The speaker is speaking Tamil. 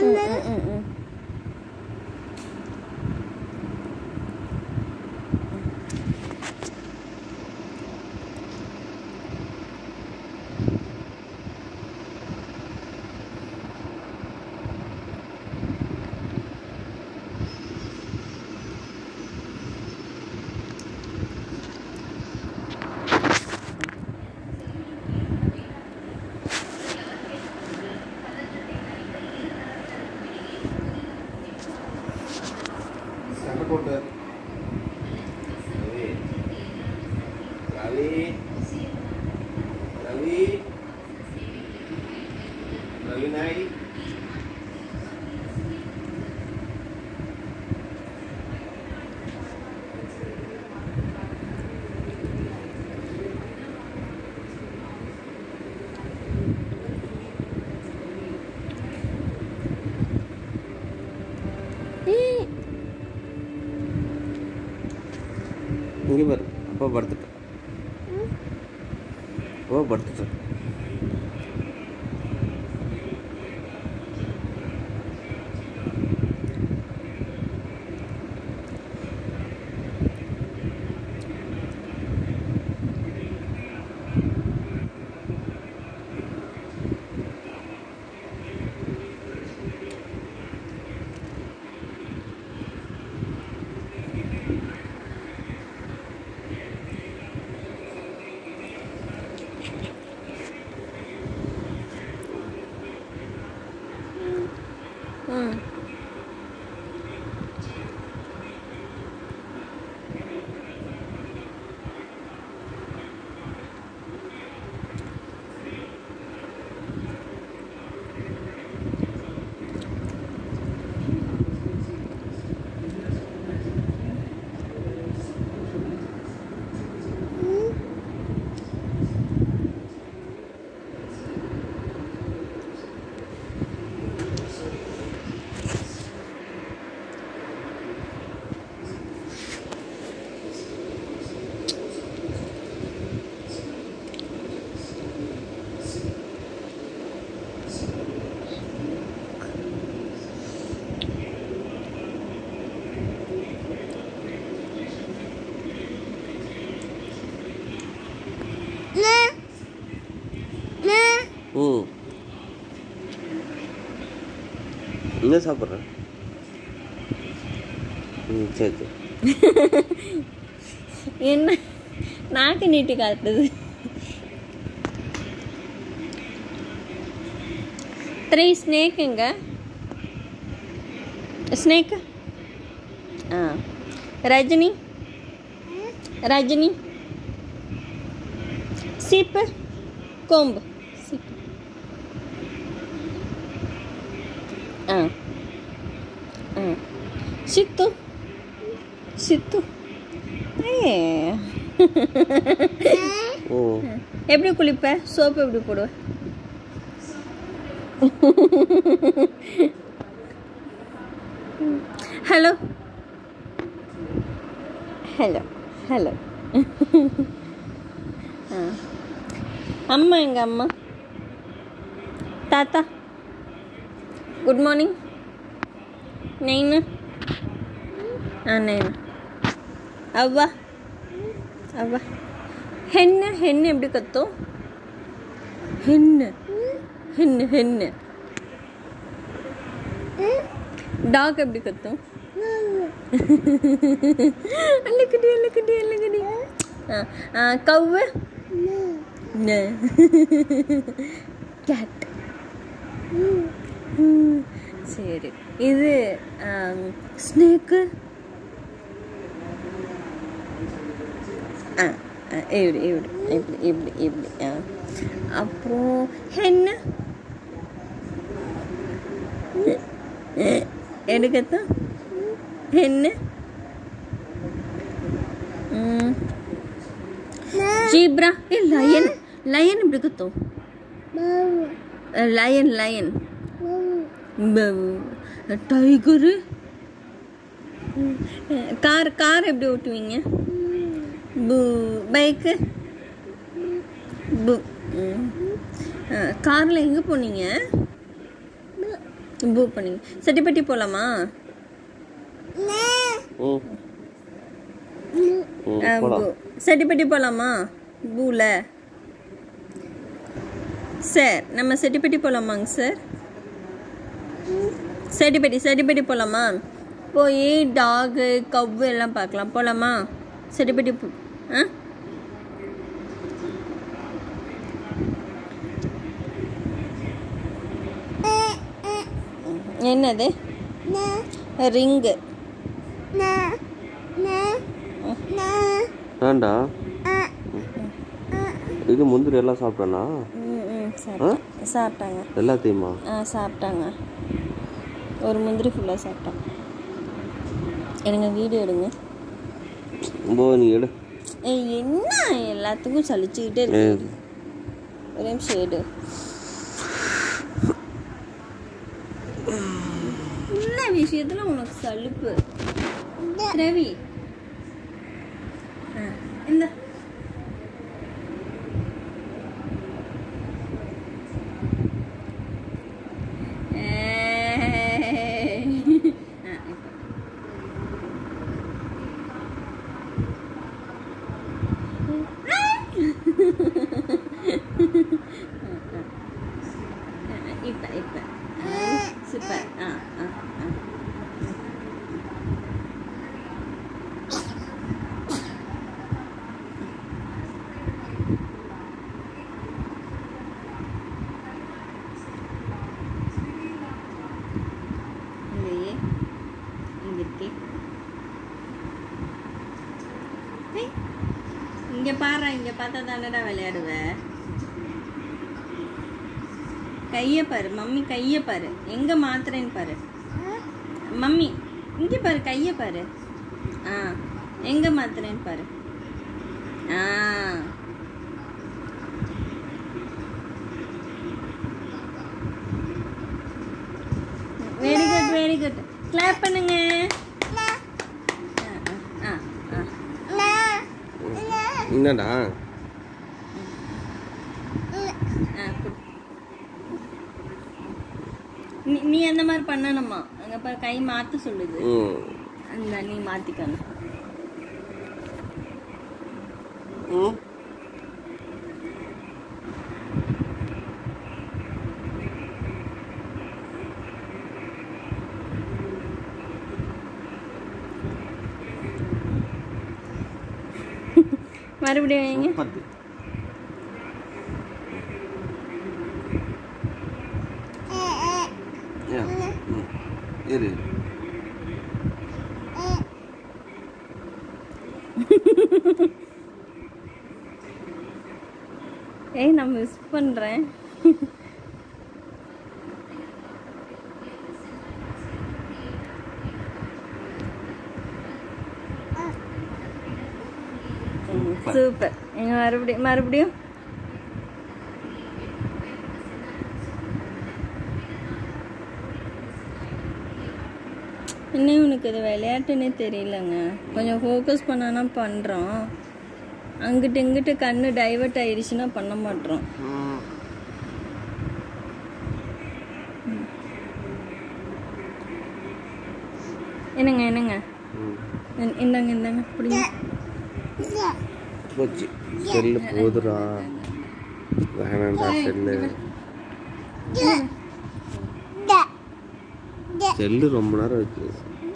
ம், ம், ம், ம். சண்டை போட்டு ரவி ரவி ரவி ரவி நாய் இங்கே பாரு அப்பா படுத்துட்டேன் ஓ படுத்துட்டேன் ம் ம் என்ன சாப்பிட்ற ம் சரி சரி என்ன நாக்கு நீட்டி காட்டுது த்ரீ ஸ்னேக்குங்க ஸ்னேக் ஆ ரஜினி ரஜினி சீப்பு கொம்பு சீப்பு ஆ ஆ சித்து சித்து ஏ ஓ எப்படி குளிப்ப சோப்பு எப்படி போடுவ ஹலோ ஹலோ ஹலோ அம்மா எங்க அம்மா தாத்தா குட் மார்னிங் நைனு ஆ நைனு அவ்வா அவ்வா ಹೆಣ್ಣು ಹೆಣ್ಣು எப்படி கத்தும் ಹೆಣ್ಣು ಹೆಣ್ಣು ಹೆಣ್ಣು டாக் எப்படி கத்தும் அல்லக்கடி அல்லக்கடி அல்லக்கடி ஆ ஆ கவ்வு கேட் சரி இது ஸ்னேக்கு ஆ ஆ, இப்படி இப்படி இப்படி இப்படி இப்படி ஆ அப்புறம் என்ன எடுக்கத்தான் என்ன ஜீப்ரா ஏ லயன் லயன் இப்படி கத்தும் lion lion tiger car car எப்படி ஓட்டுவீங்க பு பைக்கு பு காரில் எங்கே போனீங்க பூ பண்ணி செட்டிப்பட்டி போகலாமா ம் ம் போலாம் செட்டிப்பட்டி போகலாமா பூவில் சார் நம்ம செட்டிப்பட்டி போகலாமாங்க சார் செட்டிப்பட்டி செட்டிப்பட்டி போகலாமா போய் டாகு கவ்வு எல்லாம் பார்க்கலாம் போகலாமா செட்டிப்பட்டி போ- ஆ என்னது ரிங்கு ஏண்டா இது முந்திரி எல்லாம் சாப்பிட்டானா ம் ம் சாப்பிட்டாங்க சாப்பிட்டாங்க எல்லாத்தையுமா ஆ சாப்பிட்டாங்க ஒரு முந்திரி ஃபுல்லாக சாப்பிட்டான் எனக்கு வீடியோ எடுங்க போ நீ எடு ஏய் என்ன எல்லாத்துக்கும் சலிச்சுக்கிட்டே ஏ, இருக்கு ஒரே நிமிஷம் எடு என்ன விஷயத்துல உனக்கு சலுப்பு ரவி ஆ, இந்த ஏய். ஆ, இப்போ. இப்ப இப்ப சூப்பர் ஆ ஆ ஆ இல்லையே இங்க இருக்கே ஏய், இங்க பாரு இங்க பார்த்தா தானடா விளையாடுவ கைய பாரு மம்மி கைய பாரு எங்க மாத்துறேன்னு பாரு மம்மி இங்க பாரு கைய பாரு ஆ எங்க மாத்துறேன்னு பாரு ஆ very good very good clap பண்ணுங்க ஆ, ஆ, ஆ, ஆ. என்னடா ஆ, குடு. நீ நீ அந்த மாதிரி பண்ணணுமா அங்க பாரு கை மாத்த சொல்லுது ம் அந்த நீ மாத்திக்கணும் ம் மறுபடியும் வைங்க பத்து ஏ, ம். இரு ஏய் நான் மிஸ் பண்றேன் சூப்பர். சூப்பர் எங்க மறுபடியும் மறுபடியும் இன்னும் உனக்கு இது விளையாட்டுன்னே தெரியலங்க கொஞ்சம் ஃபோக்கஸ் பண்ணானா பண்ணுறோம் அங்கிட்டு இங்கிட்டு கண்ணு டைவர்ட் ஆயிடுச்சுன்னா பண்ண மாட்டோம் ம் என்னங்க என்னங்க ம் இந்- இந்தாங்க இந்தாங்க பிடிங்க போச்சு செல்லு போதுடா வேணாண்டா செல்லு செல்லு ரொம்ப நேரம் வச்சு